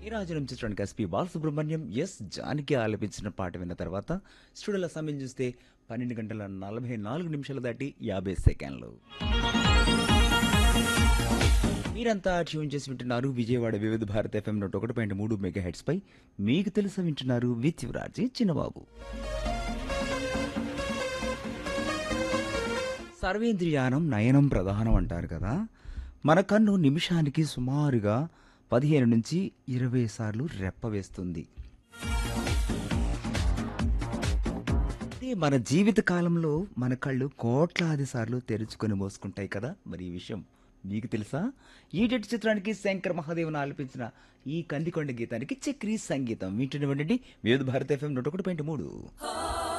ఈ రాజనం చిత్రానికి SP Balasubrahmanyam yes Janaki ఆలపించిన పాట విన్న తర్వాత స్టూడియోలో సమయం చూస్తే పన్నెండు గంటల నలభై నాలుగు నిమిషాలు దాటి యాభై సెకండ్లు మీరంతా ట్యూన్ చేసి వింటున్నారు విజయవాడ వివిధ భారత్ ఎఫ్ఎం నూట ఒకటి పాయింట్ మూడు మెగా హెడ్స్ పై మీకు తెలుసా వింటున్నారు విత్ యువరాజీ చిన్నబాబు సర్వేంద్రియానం నయనం ప్రధానం అంటారు కదా మన కన్ను నిమిషానికి సుమారుగా పదిహేను నుంచి ఇరవై సార్లు రెప్ప వేస్తుంది అదే మన జీవిత కాలంలో మన కళ్ళు కోట్లాది సార్లు తెరుచుకొని మోసుకుంటాయి కదా మరి ఈ విషయం మీకు తెలుసా ఈటెట్ చిత్రానికి శంకర్ మహాదేవన్ ఆలపించిన ఈ కందికొండ గీతానికి చక్రీ సంగీతం వింటున్నవండి వివిధ భారత ఎఫ్ఎం నూట ఒకటి పాయింట్ మూడు